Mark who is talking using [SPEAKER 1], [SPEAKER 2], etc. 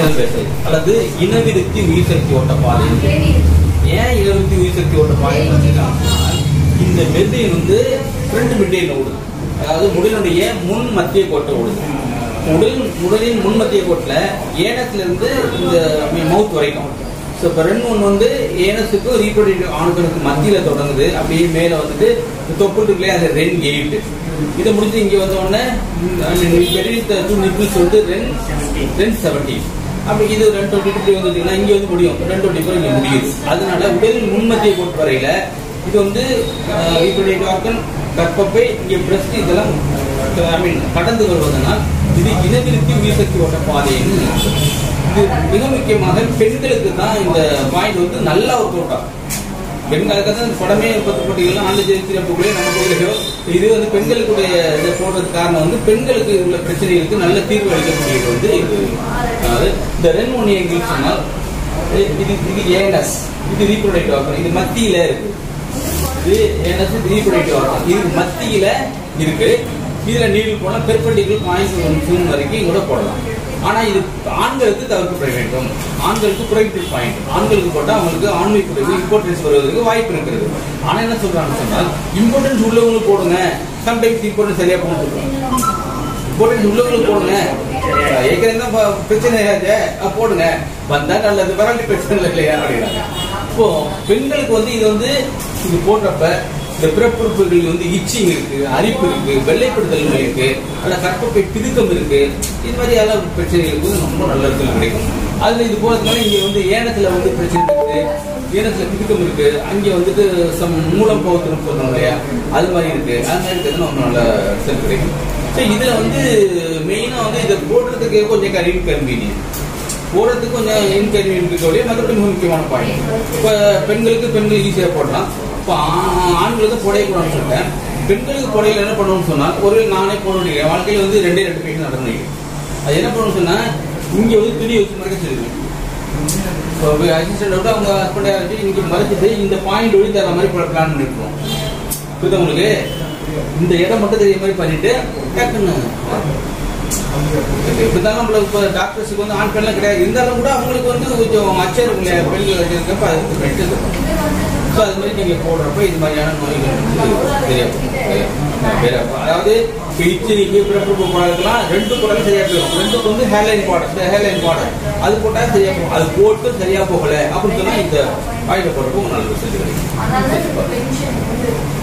[SPEAKER 1] Spinal vessel அல்லது இனவிருத்தி உயிர் சக்தி ஓட்ட பாதை ஏன் இனவிருத்தி உயிர் சக்தி ஓட்ட பாதை வச்சிருக்காங்கன்னா இந்த மெல்லின் வந்து ஃப்ரண்ட் மிட்டையில் ஓடுது அதாவது உடலுடைய முன் மத்திய கோட்டை ஓடுது உடல் உடலின் முன் மத்திய கோட்டில் ஏனத்துல இருந்து இந்த மவுத் வரைக்கும் ஸோ இப்போ ரெண்டு ஒன்று வந்து ஏனஸுக்கும் ரீப்ரொடக்டிவ் ஆணுக்களுக்கு மத்தியில் தொடங்குது அப்படியே மேலே வந்துட்டு தொப்புள் இருக்குல்லையே அது ரென் எயிட் இதை முடிஞ்சு இங்கே வந்த உடனே பெரிய டூ நிப்பிள்ஸ் வந்து ரென் ரென் செவன்டீன் அப்படி இது ரெண்டு டுவெண்ட்டி த்ரீ வந்துட்டீங்கன்னா இங்கே வந்து முடியும் ரெண்டு டுவெண்ட்டி ஃபோர் இங்கே முடியுது அதனால உடலின் முன்மத்திய கோட்டு வரையில இது வந்து ரீப்ரொடக்டிவ் ஆர்கன் கற்பப்பை இங்கே பிரஸ்ட் இதெல்லாம் ஐ மீன் கடந்து வருவதனால் இது இனவிருத்தி உயிர்சக்தி ஓட்ட பாதைன்னு சொல்லுவோம். இது மிக முக்கியமாக பெண்களுக்கு தான் இந்த பாயிண்ட் வந்து நல்லா ஒர்க் அவுட் ஆகும் பெண்களுக்கு தான் இந்த படமே பத்து போட்டிகள்லாம் ஆண்டு ஜெயிச்சு அப்போ நம்ம கோயிலையோ இது வந்து பெண்களுக்குடைய இதை போடுறதுக்கு காரணம் வந்து பெண்களுக்கு உள்ள பிரச்சனைகளுக்கு நல்ல தீர்வு அளிக்கக்கூடியது வந்து இது அதாவது இந்த ரென் ஒன் எங்களுக்கு சொன்னால் இது இது ஏனஸ் இது ரீப்ரொடக்டிவ் ஆகும் இது மத்தியில இருக்கு இது ஏனஸ் இது ரீப்ரொடக்டிவ் ஆகும் இது மத்தியில இருக்கு இதுல நீடில் போனா பெர்பெண்டிகுலர் பாயிண்ட் ஒன் ஜூன் வரைக்கும் கூட போடலாம் ஆனா இது ஆண்களுக்கு தவிர்க்கப்பட வேண்டும் ஆண்களுக்கு குறைப்பு பாயிண்ட் ஆண்களுக்கு போட்டா அவங்களுக்கு ஆண்மை குறைவு இம்பார்ட்டன்ஸ் வருவதற்கு வாய்ப்பு இருக்கிறது ஆனா என்ன சொல்றாங்கன்னு சொன்னால் இம்பார்ட்டன்ஸ் உள்ளவங்களுக்கு போடுங்க சம்டைம்ஸ் இம்பார்ட்டன்ஸ் சரியா போக சொல்றாங்க இம்பார்ட்டன்ஸ் உள்ளவங்களுக்கு போடுங்க ஏற்கனவே தான் ப- பிரச்சனை ஆச்சு அஹ் போடுங்க வந்தா நல்லது வராட்டி பிரச்சனை இல்லை இல்லையா அப்படின்னாங்க இப்போ பெண்களுக்கு வந்து இது வந்து இது போடுறப்ப இந்த பிறப்புறுப்புகள் வந்து இச்சிங் இருக்கு அரிப்பு இருக்கு வெள்ளைப்படுதல் நோய் இருக்கு அல்ல கற்பப்பை பிதுக்கம் இருக்கு இது மாதிரி எல்லாம் பிரச்சனைகளுக்கு வந்து ரொம்ப நல்ல இடத்துல கிடைக்கும் அதுல இது போறதுனால இங்க வந்து ஏனத்துல வந்து பிரச்சனை இருக்கு ஏனத்துல பிதுக்கம் இருக்கு அங்க வந்துட்டு சம் மூலம் பௌத்திரம் சொல்றோம் இல்லையா அது மாதிரி இருக்கு அது மாதிரி இருக்கிறது ரொம்ப நல்ல ரிசல்ட் கிடைக்கும் ஸோ இதுல வந்து மெயினா வந்து இதை போடுறதுக்கு கொஞ்சம் கருவி கன்வீனியன் போடுறதுக்கு கொஞ்சம் இன்கன்வீனியன்ட் இருக்கக்கூடிய மற்றபடி மிக முக்கியமான பாயிண்ட் இப்போ பெண்களுக்கு பெண்கள் ஈஸியாக போடலாம் இப்போ ஆண்களுக்கு புடையக்கூடாதுன்னு சொல்லிட்டேன் பெண்களுக்கு புடையில என்ன பண்ணணும்னு சொன்னால் ஒரு நானே போட முடியும் வாழ்க்கையில் வந்து ரெண்டே ரெண்டு பேர் நடந்து அது என்ன பண்ணணும்னு சொன்னா இங்க வந்து துணி வச்சு மறைக்க சொல்லிடுவேன் இப்போ அசிஸ்டன்ட் விட்டு அவங்க ஹஸ்பண்டை வச்சு இங்க மறைச்சிட்டு இந்த பாயிண்ட் ஒளி தர மாதிரி பிளான் பண்ணிருக்கோம் புரியுதா உங்களுக்கு இந்த இடம் மட்டும் தெரிய மாதிரி பண்ணிட்டு டக்குன்னு இப்படிதான் நம்மளுக்கு இப்போ டாக்டர்ஸுக்கு வந்து ஆண் பெண்லாம் கிடையாது இருந்தாலும் கூட அவங்களுக்கு வந்து கொஞ்சம் அச்சம் இருக்கும் இல்லையா பெண்கள் வச்சிருக்கப்ப அதுக்கு பெட்டு ஸோ அது மாதிரி நீங்கள் போடுறப்ப இது மாதிரியான நோய்கள் வந்து தெரியாது தெரியாது. அதாவது இப்போ இச்சினிக்கு பிறப்பு போடுறதுலாம் ரெண்டு குடலும் சரியா போயிடும் ரெண்டுக்கு வந்து ஹேர்லைன் பாடர் இந்த ஹேர்லைன் பாடர் அது போட்டால் சரியா போகும் அது போட்டு சரியா போகல அப்படின்னு சொன்னா இந்த ஆயுத போடுறப்போ நல்ல ரிசல்ட் கிடைக்கும்
[SPEAKER 2] அதனால பென்ஷன் வந்து